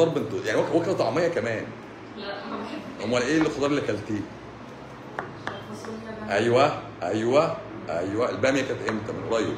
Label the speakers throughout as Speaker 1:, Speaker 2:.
Speaker 1: خضار بنت يعني واكله واكلة طعميه كمان
Speaker 2: لا انا بحب
Speaker 1: امال ايه الخضار اللي اكلتيه
Speaker 2: الفاصوليا بقى.
Speaker 1: ايوه ايوه ايوه الباميه كانت امتى من قريب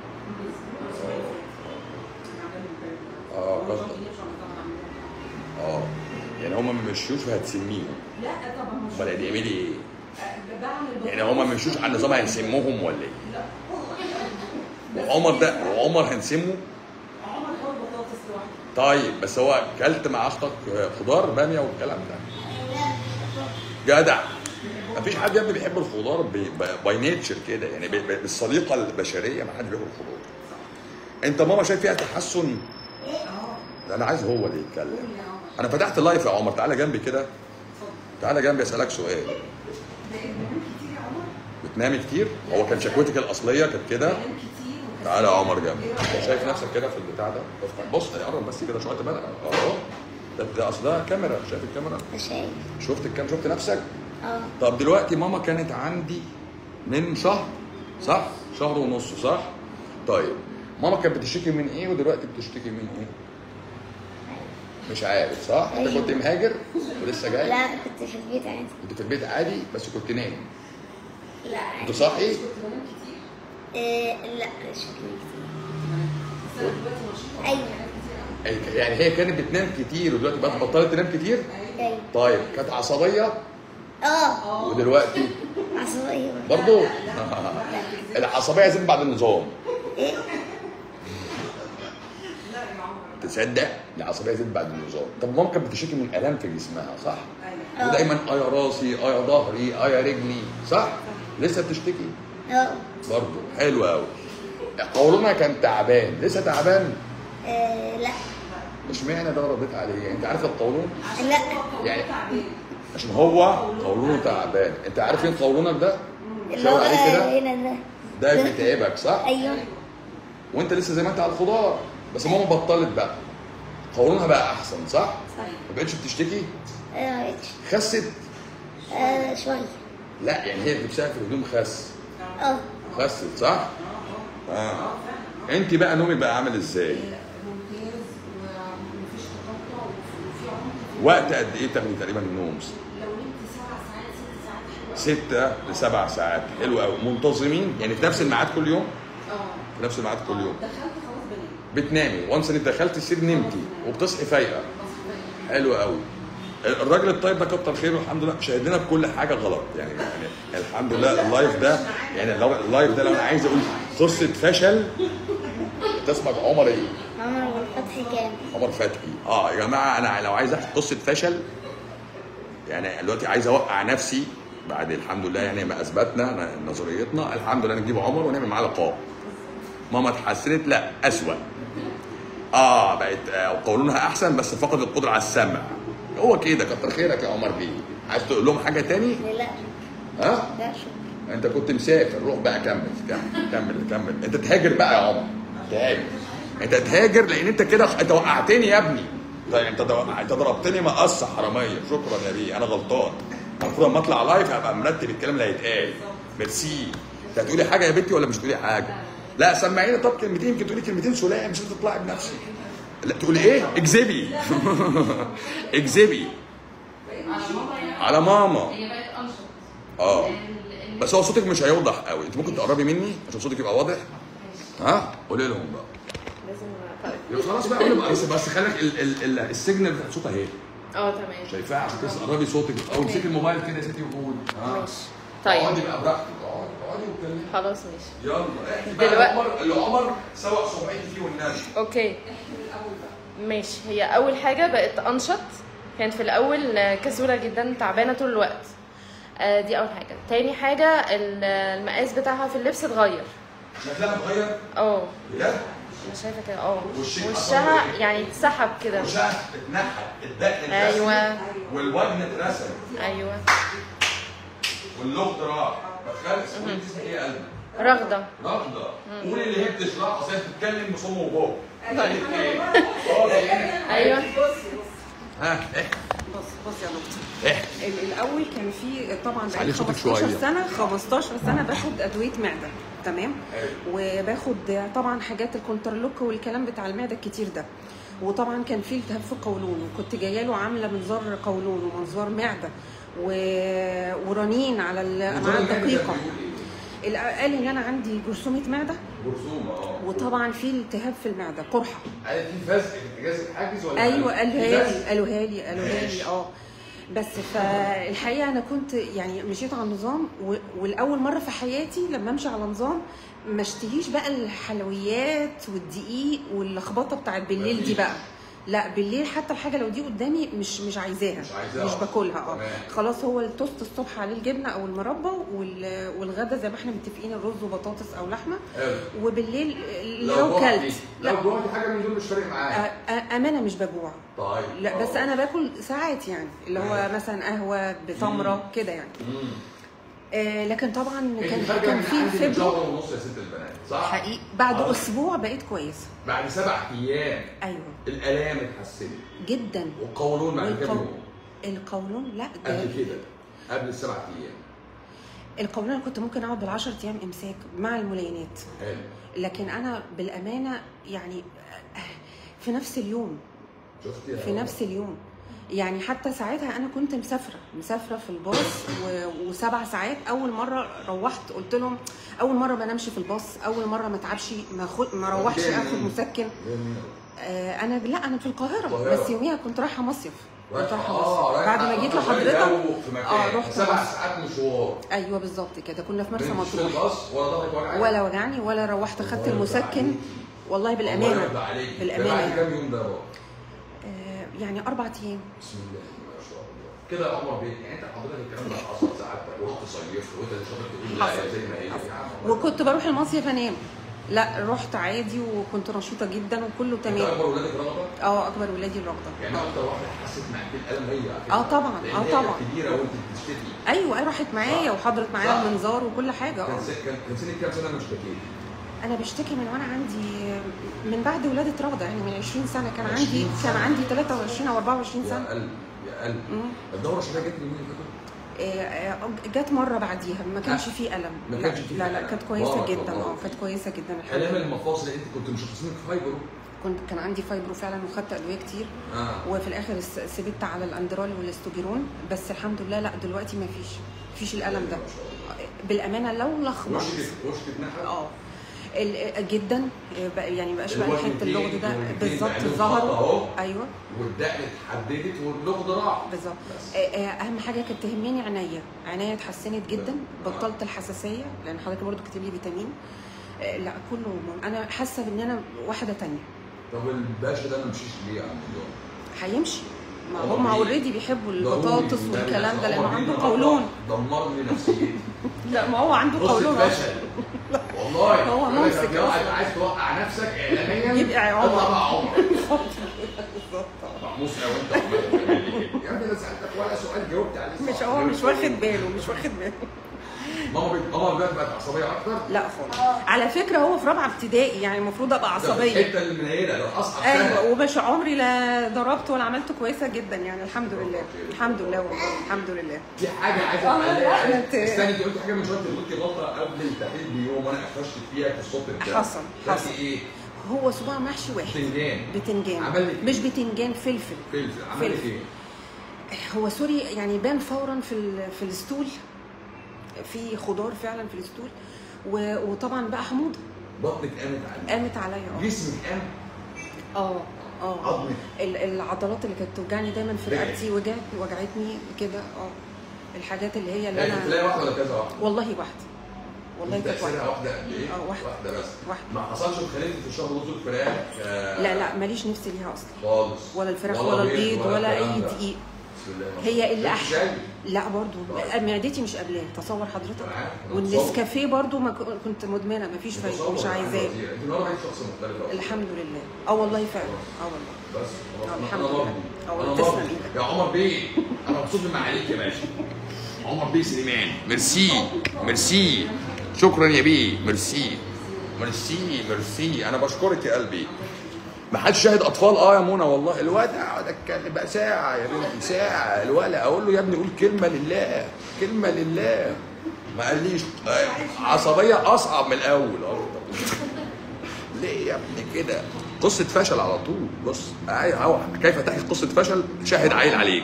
Speaker 1: اه قصدك اه يعني هما ما مشوش وهتسميهم
Speaker 2: لا طبعا مش
Speaker 1: امال هتعملي ايه؟
Speaker 2: أه، بعمل
Speaker 1: يعني هما ما مشوش على النظام هيسموهم ولا ايه؟
Speaker 2: لا
Speaker 1: وعمر ده وعمر هنسمه
Speaker 2: عمر حول بطاطس لوحده
Speaker 1: طيب بس هو كلت مع اختك خضار باميه والكلام ده جدع مفيش حد يا ابني بيحب الخضار باي نيتشر كده يعني ب- ب- بالسليقه البشريه ما حد بياكل الخضار انت ماما شايف فيها تحسن
Speaker 2: اه
Speaker 1: ده انا عايز هو اللي يتكلم
Speaker 2: قول يا عمر
Speaker 1: انا فتحت لايف يا عمر تعالى جنبي كده
Speaker 2: اتفضل
Speaker 1: تعالى جنبي اسالك سؤال
Speaker 2: ده ابن بنام كتير يا عمر
Speaker 1: بتنامي كتير هو كان شكوتك الاصليه كانت كده
Speaker 2: بنام كتير وكسل.
Speaker 1: تعالى يا عمر جنبي
Speaker 2: إيه
Speaker 1: انت
Speaker 2: رأيك؟
Speaker 1: شايف نفسك كده في البتاع ده افتح بص قرب بس كده شويه بقى اهو ده ده اصل ده كاميرا شايف الكاميرا
Speaker 3: شايف
Speaker 1: شفت الكام شفت نفسك
Speaker 3: اه
Speaker 1: طب دلوقتي ماما كانت عندي من شهر صح شهر ونص صح طيب ماما كانت بتشتكي من ايه ودلوقتي بتشتكي من ايه مش عارف صح انت
Speaker 3: أيوة.
Speaker 1: كنت مهاجر ولسه جاي
Speaker 3: لا كنت في البيت عادي
Speaker 1: كنت في البيت عادي بس كنت نايم
Speaker 3: لا
Speaker 1: كنت
Speaker 3: عادي
Speaker 1: صاحي
Speaker 2: كنت بنام كتير
Speaker 3: إيه لا مش كتير
Speaker 2: بس انا دلوقتي نشيطه
Speaker 3: أيوة.
Speaker 2: بنام كتير أوي.
Speaker 1: يعني هي كانت بتنام كتير ودلوقتي بقت بطلت تنام كتير
Speaker 2: أيوة.
Speaker 3: ايوه
Speaker 1: طيب كانت عصبيه
Speaker 3: اه
Speaker 1: ودلوقتي
Speaker 3: عصبية برضه.
Speaker 1: برضه العصبيه زادت بعد النظام
Speaker 3: ايه
Speaker 2: لا يا عمر
Speaker 1: تصدق العصبيه زادت بعد النظام طب ماما كانت بتشتكي من الام في جسمها صح
Speaker 2: ايوه
Speaker 1: ودايما اه يا راسي اه يا ظهري اه يا رجلي صح لسه بتشتكي
Speaker 3: اه
Speaker 1: برضه حلو قوي قولونها كان تعبان لسه تعبان
Speaker 3: آه، لا
Speaker 1: اشمعنى ده رديت عليه يعني انت عارف القولون
Speaker 3: لا
Speaker 1: يعني عشان هو قولونه تعبان انت عارف فين قولونك ده
Speaker 3: اللي هو
Speaker 1: شاور عليه كده
Speaker 3: هنا ده
Speaker 1: ده بيتعبك صح
Speaker 3: ايوه
Speaker 1: وانت لسه زي ما انت على الخضار بس ماما بطلت بقى قولونها بقى احسن صح
Speaker 3: صح
Speaker 1: ما بقتش بتشتكي
Speaker 3: آه، ماشي.
Speaker 1: خست
Speaker 3: آه شوية
Speaker 1: لا يعني هي لبسها في الهدوم خس
Speaker 3: اه
Speaker 1: خست صح اه انت بقى نومك بقى عامل ازاي
Speaker 2: ممتاز ومفيش تقطع وفي عمر
Speaker 1: وقت قد ايه بتاخدي تقريبا النوم
Speaker 2: لو نمت سبع ساعات ست ساعات حلوة
Speaker 1: ستة لسبع ساعات حلو قوي منتظمين يعني في نفس الميعاد كل يوم
Speaker 2: اه
Speaker 1: في نفس الميعاد كل يوم
Speaker 2: دخلت خلاص بنام
Speaker 1: بتنامي وانس انك دخلت السرير نمتي وبتصحي فايقه حلو قوي الراجل الطيب ده كتر خيره الحمد لله شاهد لنا بكل حاجه غلط يعني, يعني الحمد لله اللايف ده يعني لو اللايف ده لو انا عايز اقول قصه فشل تسمع عمر ايه؟
Speaker 3: عمر والفتح كام
Speaker 1: عمر فتحي اه يا جماعه انا لو عايز احكي قصه فشل يعني دلوقتي عايز اوقع نفسي بعد الحمد لله يعني ما اثبتنا نظريتنا الحمد لله نجيب عمر ونعمل معاه لقاء ماما اتحسنت لا اسوأ اه بقت آه قولونها احسن بس فقدت القدره على السمع هو كده كتر خيرك يا عمر بيه عايز تقول لهم حاجه تاني
Speaker 3: لا
Speaker 1: ها
Speaker 3: لا شكرا
Speaker 1: انت كنت مسافر روح بقى كمل كمل كمل كمل انت تهاجر بقى يا عمر تهاجر انت تهاجر لان انت كده انت وقعتني يا ابني طيب انت دو... انت ضربتني مقص حراميه شكرا يا بيه انا غلطان المفروض لما اطلع لايف هبقى مرتب الكلام اللي هيتقال ميرسي انت هتقولي حاجه يا بنتي ولا مش تقولي حاجه لا سمعيني طب كلمتين يمكن تقولي كلمتين سلاح مش هتطلعي بنفسك لا تقولي ايه اكذبي اكذبي
Speaker 2: على ماما يعني
Speaker 1: على ماما
Speaker 2: هي بقت انشط
Speaker 1: اه
Speaker 2: لأن- لأن-
Speaker 1: بس هو صوتك مش هيوضح قوي انت ممكن تقربي مني عشان صوتك يبقى واضح ها قولي لهم بقى
Speaker 4: لازم طيب
Speaker 1: يبقى خلاص بقى قولي بقى بس بس خليك ال- ال- ال- السيجنال بتاع الصوت اهي
Speaker 4: اه تمام
Speaker 1: شايفاها عشان كده قربي صوتك او امسكي الموبايل كده يا ستي وقولي ها
Speaker 4: ماشي طيب
Speaker 1: اقعدي بقى براحتك اقعدي اقعدي واتكلمي
Speaker 4: خلاص ماشي
Speaker 1: يلا احكي بقى
Speaker 4: دلوقتي-
Speaker 1: عمر اللي عمر سوق سمعتي فيه والنبي
Speaker 4: اوكي ماشي هي اول حاجه بقت انشط كانت في الاول آه، كسوله جدا تعبانه طول الوقت آه، دي اول حاجه تاني حاجه ال- المقاس بتاعها في اللبس اتغير
Speaker 1: شكلها اتغير
Speaker 4: اه
Speaker 1: بجد
Speaker 4: انا شايفه كده اه
Speaker 1: وشك
Speaker 4: وشها
Speaker 1: أصلاً إيه؟
Speaker 4: يعني اتسحب كده
Speaker 1: وشها اتنحت الدقن اترسم
Speaker 4: ايوه
Speaker 1: والوجن اترسم
Speaker 4: ايوه
Speaker 1: واللغط راح فخلت انت اسمك ايه يا قلبي؟
Speaker 4: رغده
Speaker 1: رافضه قولي اللي هي بتشرحه اصل هي بتتكلم بصم وبوب
Speaker 2: أيوة.
Speaker 1: قالت ايه؟ اه يعني-
Speaker 4: ايوه
Speaker 2: بص بص
Speaker 1: ها احكي
Speaker 5: بص بص يا دكتور
Speaker 1: احكي
Speaker 5: ال- الاول كان في طبعا
Speaker 1: علي
Speaker 5: بقالي
Speaker 1: صوتك
Speaker 5: 15
Speaker 1: شوية.
Speaker 5: سنه 15 سنه باخد ادويه معده تمام
Speaker 1: أيوة.
Speaker 5: وباخد طبعا حاجات الكونترلوك والكلام بتاع المعده الكتير ده وطبعا كان في التهاب في القولون وكنت جايه له عامله منظار قولون ومنظار معده و... ورنين على الامعاء الدقيقه ال- قال ان انا عندي جرثومه معده
Speaker 1: جرثومه اه
Speaker 5: وطبعا في التهاب في المعده قرحه
Speaker 1: قال في فزق في اجازه الحاجز ولا
Speaker 5: ايوه
Speaker 1: في
Speaker 5: قالوها
Speaker 1: فزق؟
Speaker 5: لي قالوها لي قالوها
Speaker 1: ماشي.
Speaker 5: لي اه بس فالحقيقه انا كنت يعني مشيت على النظام و- والاول مره في حياتي لما امشي على نظام ما اشتهيش بقى الحلويات والدقيق واللخبطه بتاعت بالليل دي بقى لا بالليل حتى الحاجه لو دي قدامي مش مش عايزاها
Speaker 1: مش عايزاها
Speaker 5: مش
Speaker 1: أصلاً.
Speaker 5: باكلها اه
Speaker 1: تمام.
Speaker 5: خلاص هو التوست الصبح عليه الجبنه او المربى وال- والغدا زي ما احنا متفقين الرز وبطاطس او لحمه
Speaker 1: حلو.
Speaker 5: وبالليل
Speaker 1: لو
Speaker 5: لو
Speaker 1: جوعتي
Speaker 5: كلت
Speaker 1: لو
Speaker 5: لا
Speaker 1: جوعتي حاجه من دول مش فارق معاك
Speaker 5: أ- أ- امانه مش بجوع
Speaker 1: طيب
Speaker 5: لا بس
Speaker 1: آه.
Speaker 5: انا باكل ساعات يعني اللي هو
Speaker 1: آه.
Speaker 5: مثلا قهوه بتمره كده يعني
Speaker 1: مم.
Speaker 5: آه لكن طبعا
Speaker 1: انت
Speaker 5: كان
Speaker 1: خارجه
Speaker 5: كان
Speaker 1: من
Speaker 5: في
Speaker 1: عندي من
Speaker 5: فبر
Speaker 1: شهر ونص يا ست البنات صح؟
Speaker 5: حقيقي بعد
Speaker 1: آه.
Speaker 5: اسبوع بقيت كويسه
Speaker 1: بعد سبع ايام
Speaker 5: ايوه
Speaker 1: الالام اتحسنت
Speaker 5: جدا
Speaker 1: والقولون بعد كام
Speaker 5: والقو-
Speaker 1: يوم
Speaker 5: القولون لا ده
Speaker 1: قبل كده قبل السبع ايام
Speaker 5: القولون انا كنت ممكن اقعد بالعشر ايام امساك مع الملينات
Speaker 1: حلو
Speaker 5: لكن انا بالامانه يعني آه، في نفس اليوم
Speaker 1: شفتي
Speaker 5: في نفس اليوم يعني حتى ساعتها انا كنت مسافره مسافره في الباص و... وسبع ساعات اول مره روحت قلت لهم اول مره ما انامش في الباص اول مره ما اتعبش ما خد... ما روحش
Speaker 1: فين؟
Speaker 5: اخد مسكن آه انا لا انا في القاهره,
Speaker 1: القاهرة.
Speaker 5: بس يوميها كنت رايحه مصيف كنت رايحه
Speaker 1: اه
Speaker 5: مصيف بعد ما جيت لحضرتك
Speaker 1: في مكان
Speaker 5: اه رحت
Speaker 1: سبع
Speaker 5: مصر.
Speaker 1: ساعات مشوار
Speaker 5: ايوه بالظبط كده كنا في مرسى
Speaker 1: مش في
Speaker 5: مطروح
Speaker 1: الباص ولا ظهرك وجعك
Speaker 5: ولا وجعني ولا روحت
Speaker 1: الله
Speaker 5: خدت
Speaker 1: يرضى
Speaker 5: المسكن
Speaker 1: عليك.
Speaker 5: والله
Speaker 1: الله
Speaker 5: بالامانه
Speaker 1: يرضى عليك ده
Speaker 5: بالامانه
Speaker 1: بعد
Speaker 5: يعني.
Speaker 1: كام يوم ده بقى
Speaker 5: آه يعني اربع ايام
Speaker 1: بسم الله ما شاء الله كده يا عمر بيه يعني انت حضرتك الكلام ده حصل ساعتك ورحت صيفت وانت اللي شاطر تقول لا
Speaker 5: حصل.
Speaker 1: يا زي ما هي يا عم
Speaker 5: وكنت بروح المصيف انام لا رحت عادي وكنت نشيطه جدا وكله
Speaker 1: انت
Speaker 5: تمام
Speaker 1: اكبر ولادك رغبه
Speaker 5: اه اكبر ولادي الرغده
Speaker 1: يعني اكتر واحده حست معاك بالالم هي على فكرة.
Speaker 5: آه طبعاً،
Speaker 1: لأن
Speaker 5: آه
Speaker 1: هي
Speaker 5: طبعاً.
Speaker 1: كانت كبيره وانت بتشتكي
Speaker 5: ايوه راحت معايا
Speaker 1: صح.
Speaker 5: وحضرت
Speaker 1: صح.
Speaker 5: معايا المنظار وكل حاجه اه
Speaker 1: كان سن- كان كان سنك كام سنه مش اشتكيت؟
Speaker 5: انا بشتكي من وانا عندي من بعد ولاده رغده يعني من 20 سنه كان
Speaker 1: 20
Speaker 5: عندي كان
Speaker 1: سنة.
Speaker 5: عندي 23 او 24
Speaker 1: يا
Speaker 5: سنه
Speaker 1: قلب يا قلب
Speaker 5: مم.
Speaker 1: الدوره الشهريه جت اليومين اللي فاتوا
Speaker 5: آه، آه، جت مره بعديها ما كانش فيه الم
Speaker 1: ما
Speaker 5: لا
Speaker 1: كانش فيه
Speaker 5: لا لا
Speaker 1: ألم.
Speaker 5: كانت كويسه
Speaker 1: بارك
Speaker 5: جدا
Speaker 1: الله
Speaker 5: اه
Speaker 1: فيك.
Speaker 5: كانت كويسه جدا الحمد
Speaker 1: الام
Speaker 5: لله
Speaker 1: المفاصل انت كنت مشخصينك فايبرو
Speaker 5: كنت كان عندي فايبرو فعلا وخدت ادويه كتير
Speaker 1: اه
Speaker 5: وفي الاخر س- سبت على الاندرال والاستوجيرون بس الحمد لله لا دلوقتي ما فيش فيش الالم ده
Speaker 1: ما شاء الله
Speaker 5: بالامانه لو لخبطت
Speaker 1: وشك وشك اتنحت
Speaker 5: اه ال- جدا بقى- يعني مبقاش بقى
Speaker 1: الوزن
Speaker 5: حته اللغد ده
Speaker 1: والاتنين
Speaker 5: بالظبط
Speaker 1: بقى لهم
Speaker 5: ظهروا
Speaker 1: خط أهو.
Speaker 5: ايوه
Speaker 1: والدقن اتحددت واللغد راح
Speaker 5: بالظبط
Speaker 1: بس.
Speaker 5: آه، آه، اهم حاجه كانت تهمني عينيا عينيا اتحسنت جدا بطلت الحساسيه لان حضرتك برضو كاتب لي فيتامين آه، لا كله م- انا حاسه ان انا واحده تانية
Speaker 1: طب الباشا ده ما مشيش ليه يا عم دكتور؟
Speaker 5: هيمشي ما
Speaker 1: عمر
Speaker 5: هم
Speaker 1: بيه.
Speaker 5: اوريدي بيحبوا
Speaker 1: ضروري
Speaker 5: البطاطس
Speaker 1: بالنبي
Speaker 5: والكلام ده
Speaker 1: عمر
Speaker 5: لانه
Speaker 1: بيه
Speaker 5: عنده
Speaker 1: النهاردة
Speaker 5: قولون
Speaker 1: دمر لي نفسيتي
Speaker 5: لا ما هو عنده
Speaker 1: بص
Speaker 5: قولون
Speaker 1: الفشل والله
Speaker 5: هو
Speaker 1: يقول لك
Speaker 5: ممسك
Speaker 1: لو
Speaker 5: أصلاً.
Speaker 1: عايز توقع نفسك اعلاميا
Speaker 5: يبقى عمر.
Speaker 1: اطلع مع عمر محموس لو انت عمال تعمل لي كده. يا ابني انا سالتك ولا سؤال جاوبت عليه
Speaker 5: مش
Speaker 1: صح.
Speaker 5: هو مش واخد باله مش واخد باله
Speaker 1: ماما بت- ماما دلوقتي بقت عصبيه اكتر
Speaker 5: لا خالص على فكره هو في رابعه ابتدائي يعني المفروض ابقى عصبيه
Speaker 1: الحته اللي منيله لو اصعب
Speaker 5: ايوه
Speaker 1: سنه
Speaker 5: ومش عمري لا ضربت ولا عملت كويسه جدا يعني الحمد لله الحمد لله والله الحمد لله
Speaker 1: في حاجه عايزه
Speaker 5: آه، لا،
Speaker 1: تعلقها
Speaker 5: أنت-
Speaker 1: استني انت قلت حاجه من شويه انت قلتي غلطه قبل التحليل بيوم وانا قفشت فيها في الصوت بتاعك
Speaker 5: حصل،
Speaker 1: قلتي
Speaker 5: حصل.
Speaker 1: ايه؟
Speaker 5: هو صباع محشي واحد
Speaker 1: بتنجان
Speaker 5: بتنجان
Speaker 1: عمل لك إيه؟
Speaker 5: مش بتنجان فلفل
Speaker 1: فلفل عمل لك
Speaker 5: فلفل.
Speaker 1: ايه؟
Speaker 5: هو سوري يعني بان فورا في ال- في الستول في خضار فعلا في الستول و- وطبعا بقى حموضه
Speaker 1: بطنك قامت عليك
Speaker 5: قامت عليا اه
Speaker 1: جسمك قام
Speaker 5: اه اه
Speaker 1: عظمك
Speaker 5: ال- العضلات اللي كانت توجعني دايما في
Speaker 1: رجعت.
Speaker 5: رقبتي وجعت وجعتني كده اه الحاجات اللي هي اللي
Speaker 1: يعني
Speaker 5: انا
Speaker 1: تلاقي واحده ولا كذا واحده؟
Speaker 5: والله واحده والله كانت
Speaker 1: تأثيرها
Speaker 5: واحده
Speaker 1: واحده قد ايه؟
Speaker 5: اه، واحدة.
Speaker 1: واحده بس
Speaker 5: واحده
Speaker 1: ما حصلش اتخانقت في الشهر رز الفراخ آه،
Speaker 5: لا لا ماليش نفسي ليها اصلا
Speaker 1: خالص
Speaker 5: ولا الفراخ ولا البيض ولا اي
Speaker 1: الكلام ده.
Speaker 5: دقيق
Speaker 1: بسم الله ما شاء
Speaker 5: هي
Speaker 1: الله.
Speaker 5: اللي
Speaker 1: شربت
Speaker 5: احسن
Speaker 1: شاي؟
Speaker 5: لا برضو
Speaker 1: طيب.
Speaker 5: معدتي مش قابلاه تصور حضرتك
Speaker 1: أنا عارف، أنا
Speaker 5: والنسكافيه برضو ما ك- كنت مدمنه مفيش فايده
Speaker 1: متصور
Speaker 5: مش
Speaker 1: عن
Speaker 5: عايزاه
Speaker 1: وزير. انت النهارده بقيت شخص مختلف أصلاً.
Speaker 5: الحمد لله اه والله فعلا اه والله
Speaker 1: بس خلاص
Speaker 5: آه،
Speaker 1: أنا
Speaker 5: الحمد
Speaker 1: مرضي.
Speaker 5: لله. آه،
Speaker 1: أنا
Speaker 5: تسلم
Speaker 1: مرضي.
Speaker 5: إيدك.
Speaker 1: يا عمر بيه انا مبسوط بمعاليك يا باشا عمر بيه سليمان ميرسي ميرسي شكرا يا بيه ميرسي ميرسي ميرسي انا بشكرك يا قلبي ما حدش شاهد اطفال اه يا منى والله الواد اقعد اتكلم بقى ساعه يا بنتي ساعه الولد اقول له يا ابني قول كلمه لله كلمه لله ما قاليش آه، عصبيه اصعب من الاول اه طب ليه يا ابني كده قصه فشل على طول بص أي- أهو كيف تحكي قصه فشل شاهد عيل عليك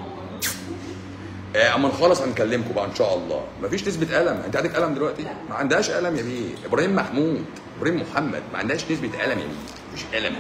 Speaker 1: آه، اما نخلص هنكلمكم بقى ان شاء الله مفيش نسبه الم انت عندك الم دلوقتي ما عندهاش الم يا بيه ابراهيم محمود ابراهيم محمد ما عندهاش نسبه الم يا بيه مفيش الم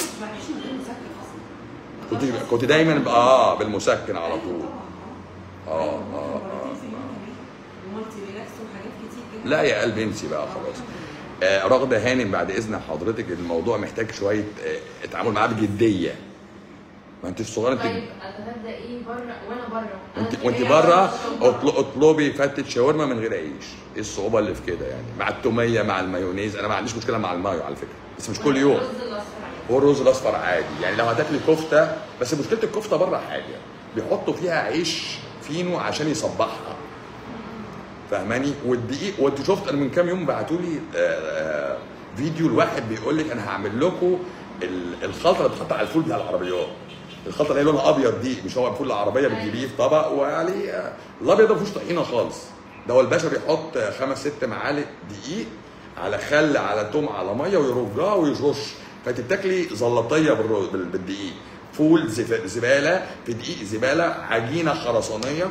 Speaker 1: كنت كنت دايما ب- اه بالمسكن على طول اه اه اه
Speaker 5: ومالتي ريلاكس وحاجات كتير جدا
Speaker 1: لا يا قلبي انسي بقى خلاص آه رغده هانم بعد اذن حضرتك الموضوع محتاج شويه آه التعامل معاه بجديه ما انت الصغيره انت
Speaker 4: طيب اتغدى ايه بره وانا بره
Speaker 1: وانت
Speaker 4: أنا
Speaker 1: وانت
Speaker 4: جاية
Speaker 1: بره
Speaker 4: على الشغل.
Speaker 1: اطل- اطلبي فتة شاورما من غير عيش ايه الصعوبه اللي في كده يعني مع التوميه مع المايونيز انا ما عنديش مشكله مع المايو على فكره بس مش كل يوم
Speaker 4: الرز الاصفر
Speaker 1: هو الرز الاصفر عادي يعني لو هتاكلي كفته بس مشكله الكفته بره حاجه بيحطوا فيها عيش فينو عشان يصبحها فاهماني والدقيق وانت شفت انا من كام يوم بعتوا لي آه، آه، فيديو الواحد بيقول لك انا هعمل لكم ال- الخلطه اللي بتحط على الفول بتاع العربيات الخلطه اللي هي لونها ابيض دي مش هو الفول العربيه بتجيبيه في طبق وعليه آه، الابيض ده ما فيهوش طحينه خالص ده هو الباشا بيحط آه، خمس ست معالق دقيق على خل على توم على ميه ويرجها ويرش فانت بتاكلي زلطيه بالرز- بال- بالدقيق فول زف- زباله في دقيق زباله عجينه خرسانيه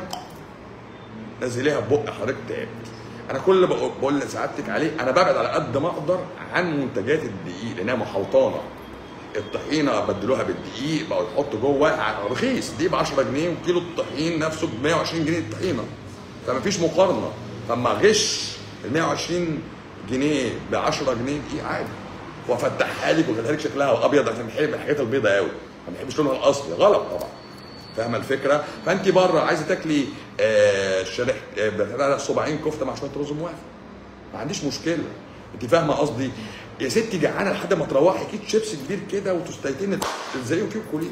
Speaker 1: نزليها في بق حضرتك تاكل انا كل اللي بقول- بقول لسعادتك عليه انا ببعد على قد ما اقدر عن منتجات الدقيق لانها محوطانه الطحينه بدلوها بالدقيق بقوا يحطوا جوه ع- رخيص دي ب 10 جنيه وكيلو الطحين نفسه ب 120 جنيه الطحينه فما فيش مقارنه فما غش ال 120 جنيه ب 10 جنيه دقيق عادي وافتحها لك واخليها لك شكلها ابيض عشان بحب الحاجات البيضاء قوي ما بحبش لونها الاصلي غلط طبعا فاهمه الفكره فانت بره عايزه تاكلي آه شريح آه بتاع صباعين كفته مع شويه رز موافق ما عنديش مشكله انت فاهمه قصدي يا ستي جعانه لحد ما تروحي كيس شيبس كبير كده وتستيتين تنزليه وكيف كليه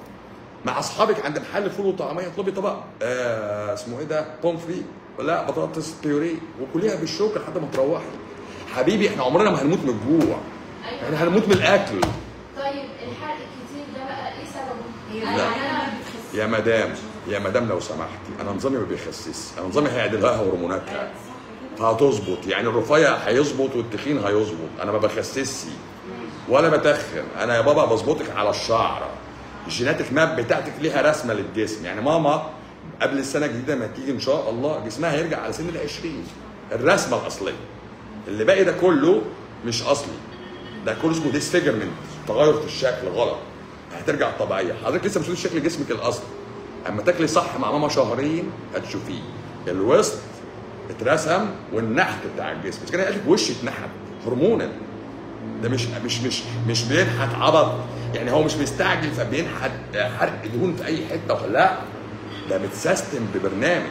Speaker 1: مع اصحابك عند محل فول وطعميه اطلبي طبق آه اسمه ايه ده بوم فري لا بطاطس بيوري وكليها بالشوكه لحد ما تروحي حبيبي احنا عمرنا ما هنموت من الجوع
Speaker 4: ايوه
Speaker 1: احنا هنموت من الاكل
Speaker 4: طيب الحرق الكتير ده بقى ايه سببه؟
Speaker 5: هي
Speaker 4: أنا-
Speaker 1: لا.
Speaker 4: أنا-
Speaker 1: يا مدام يا مدام لو سمحتي انا نظامي ما بيخسس انا نظامي هيعدل لها هرموناتها فهتظبط يعني الرفيع هيظبط والتخين هيظبط انا ما بخسسش ولا بتخن انا يا بابا بظبطك على الشعر الجيناتيك ماب بتاعتك ليها رسمه للجسم يعني ماما قبل السنه الجديده ما تيجي ان شاء الله جسمها هيرجع على سن ال 20 الرسمه الاصليه اللي باقي ده كله مش اصلي ده كله اسمه ديسفيجرمنت تغير في الشكل غلط هترجع طبيعيه حضرتك لسه مش شايف شكل جسمك الاصلي اما تاكلي صح مع ماما شهرين هتشوفيه الوسط اترسم والنحت بتاع الجسم بس كده قال لك وش اتنحت هرمونال ده مش مش مش مش بينحت عبط يعني هو مش مستعجل فبينحت حرق دهون في اي حته وخ- لا ده متسيستم ببرنامج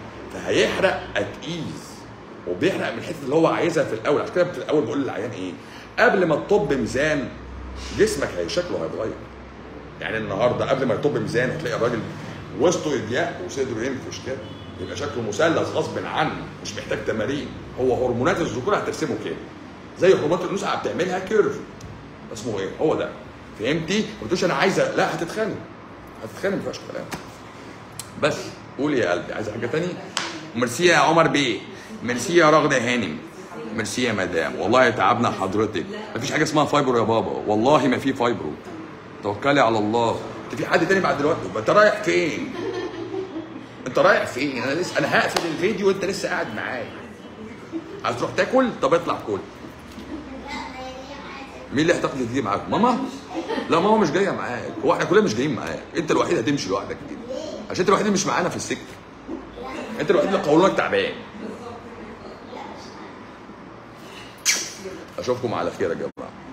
Speaker 1: فهيحرق اتقيز وبيحرق من الحته اللي هو عايزها في الاول عشان كده في الاول بقول للعيان ايه قبل ما تطب ميزان جسمك هي شكله هيتغير يعني النهارده قبل ما يطب ميزان هتلاقي الراجل وسطه يضيق وصدره ينفش كده يبقى شكله مثلث غصب عنه مش محتاج تمارين هو هرمونات الذكوره هترسمه كده زي هرمونات الانوثه بتعملها كيرف اسمه ايه هو ده فهمتي ما تقولش انا عايزه لا هتتخانق هتتخانق ما فيهاش كلام بس قولي يا قلبي عايزه حاجه تاني ميرسي يا عمر بيه ميرسي يا رغده هانم ميرسي يا مدام والله تعبنا حضرتك مفيش حاجه اسمها فايبرو يا بابا والله ما في فايبرو توكلي على الله انت في حد تاني بعد دلوقتي انت رايح فين انت رايح فين انا لسه انا هقفل الفيديو وانت لسه قاعد معايا عايز تروح تاكل طب اطلع كل مين اللي هتاخد تيجي معاك ماما لا ماما مش جايه معاك هو احنا كلنا مش جايين معاك انت الوحيد هتمشي لوحدك كده عشان انت الوحيد اللي مش معانا في السكه انت الوحيد اللي قولونك تعبان اشوفكم على خير يا جماعه